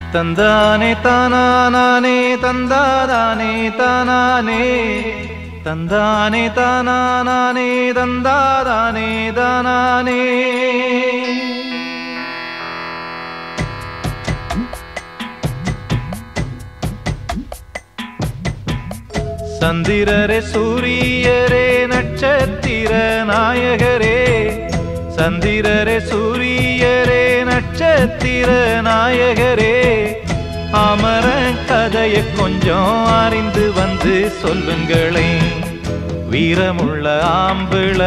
தந்தானே தானானே தந்தாதானே தானானே தந்தானே தானானே தந்தாதானே தானானே சந்திரரே சூரியரே நட்சத்திர நாயகரே சந்திரரே சூரியரே நட்சத்திர நாயகரே அமர கதைய கொஞ்சம் அறிந்து வந்து சொல்லுங்களே வீரமுள்ள ஆம்பிள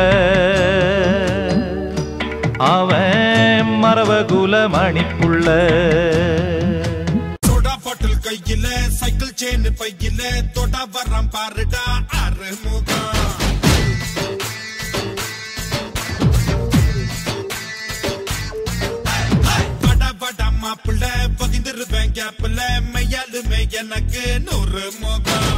அவன் மரபகுல மணிப்புள்ள சோடா பாட்டில் கையில சைக்கிள் செயின் பையில தொட வரம் பாருடா அறுமுகம் வட வட மாப்பிள்ள பகிர்ந்துருவேன் கேப்பில் மையாலுமே எனக்கு நூறு முகம்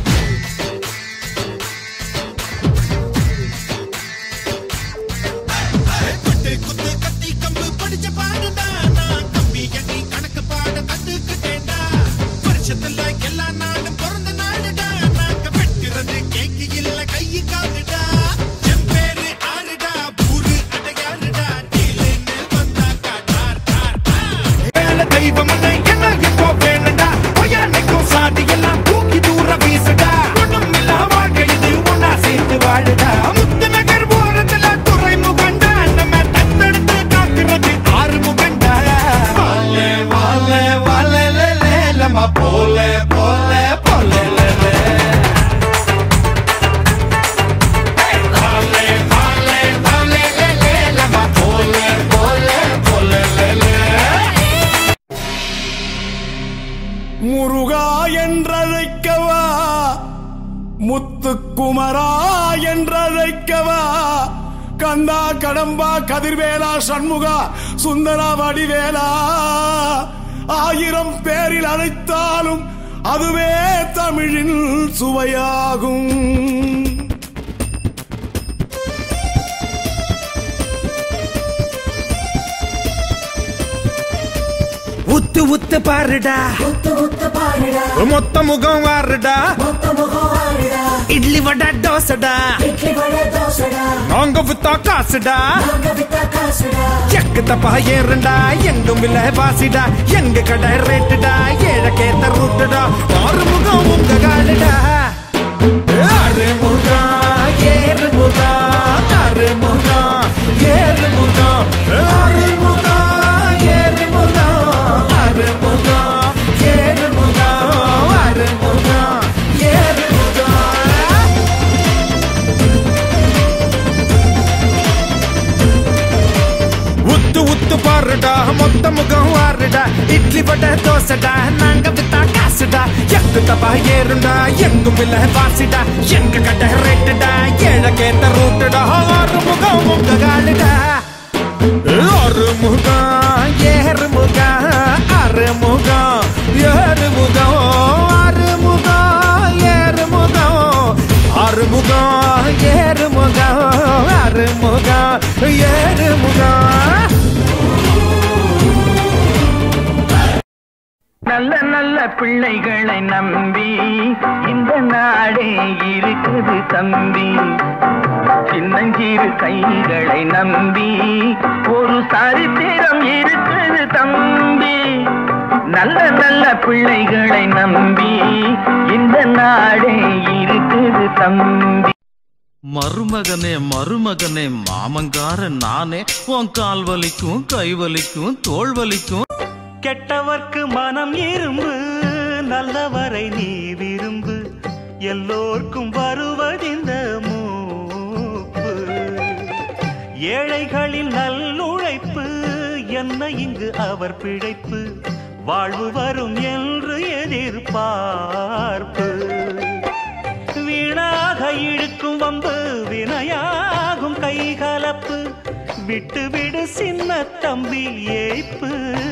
பட்டு குத்து கத்தி கம்பு படிச்ச பாடுடா நான் கம்பி எண்ணி கணக்கு பாட கத்துக்கிட்டேன்டா வருஷத்துல எல்லா நாளும் பிறந்த நாளுடா நாங்க வெட்டுறது கேக்கு இல்ல கையு காலுடா என் பேரு ஆறுடா ஊரு அடையாறுடா டீலுன்னு வந்தாக்கா டார் டார் டார் வேலை தெய்வம் என்ன இப்போ வேணுண்டா பொய்யானைக்கும் சாதி எல்லாம் தூக்கி தூர வீசுடா ஒண்ணும் இல்ல வாழ்க்கை இது ஒன்னா சேர்த்து வாழுடா முத்து நகர் ஓரத்துல துறைமுகண்டா நம்ம தத்தெடுத்து காக்குறது ஆறு முகண்டா வாழ வாழ வாழ நம்ம போல போல போல முருகா என்றழைக்கவா முத்துக்குமரா என்றழைக்கவா கந்தா கடம்பா கதிர்வேலா சண்முகா சுந்தரா வடிவேலா ஆயிரம் பேரில் அழைத்தாலும் அதுவே தமிழின் சுவையாகும் உத்து உத்து பாருடா முத்து முத்து பாருடா மொத்த முகம் வாருடா மொத்த முகம் ஆடுடா இட்லி வடை தோசைடா இட்லி வடை தோசைடா நாங்க வித்தா காசுடா நாங்க வித்தா காசுடா செக்கு தப்பா ஏறுண்டா எங்கும் விலை வாசிடா எங்க கடை ரேட்டுடா ஏழக்கேத்த ரூட்டுடா ஆறு முகம் உங்க காலுடா ஆறு முகம் ஏறு முகம் ஆறு முகம் ஏறு முகம் ஆறு முகம் ஏறு முகம் ஆறு முகம் ஏறு முகம் ஆறு முகம் ஏறு முகம் உத்து உத்து பாருடா மொத்த முகம் வாருடா இட்லி வடை தோசைடா நாங்க வித்தா காசுடா எக்கு தப்பா ஏறுண்டா எங்கும் இல்ல வாசிடா எங்க கடை ரேட்டுடா ஏழக்கேத்த ரூட்டுடா ஆறு முகம் உங்க காலுடா ஆறு முகம் ஏறு முகம் ஆறு முகம் ஏறு முகம் ஆறு முகம் ஏறு முகம் ஆறு முகம் ஏறு முகம் ஆறு முகம் ஏறு முகம் நல்ல நல்ல பிள்ளைகளை நம்பி இந்த நாடே இருக்குது தம்பி சின்னஞ்சிறு கைகளை நம்பி ஒரு சரித்திரம் இருக்குது தம்பி நல்ல நல்ல பிள்ளைகளை நம்பி இந்த நாடே இருக்குது தம்பி மருமகனே மருமகனே மாமங்கார நானே உன் கால் வலிக்கும் கை வலிக்கும் தோள் வலிக்கும் கெட்டவர்க்கு மனம் இரும்பு நல்லவரை நீ விரும்பு எல்லோர்க்கும் வருவதிந்த மூப்பு ஏழைகளின் நல்லுழைப்பு என்ன இங்கு அவர் பிழைப்பு வாழ்வு வரும் என்று எதிர்பார்ப்பு வீணாக இழுக்கும் வம்பு வினையாகும் கைகலப்பு விட்டு விடு சின்ன தம்பி ஏய்ப்பு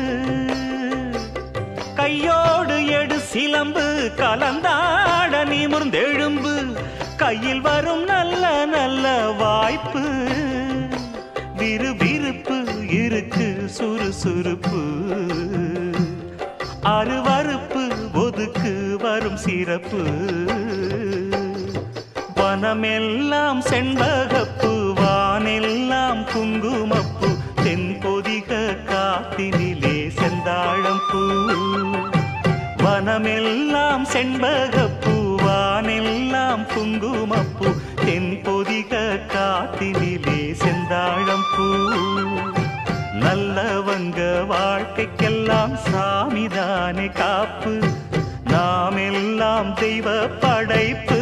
கையோடு எடு சிலம்பு கலந்தாட நிமிர்ந்தெழும்பு கையில் வரும் நல்ல நல்ல வாய்ப்பு விறுவிறுப்பு இருக்கு சுறுசுறுப்பு அருவருப்பு ஒதுக்கு வரும் சிறப்பு வனமெல்லாம் செண்பகப்பு வானெல்லாம் குங்குமப்பு தென்பொதிக காத்தினிலே செந்தாழம்பூ வனமெல்லாம் செண்பகப்பூ வானெல்லாம் குங்குமப்பூ தென்பொதிக காத்தினிலே செந்தாழம்பூ நல்லவங்க வாழ்க்கைக்கெல்லாம் சாமிதானே காப்பு நாம் எல்லாம் தெய்வ படைப்பு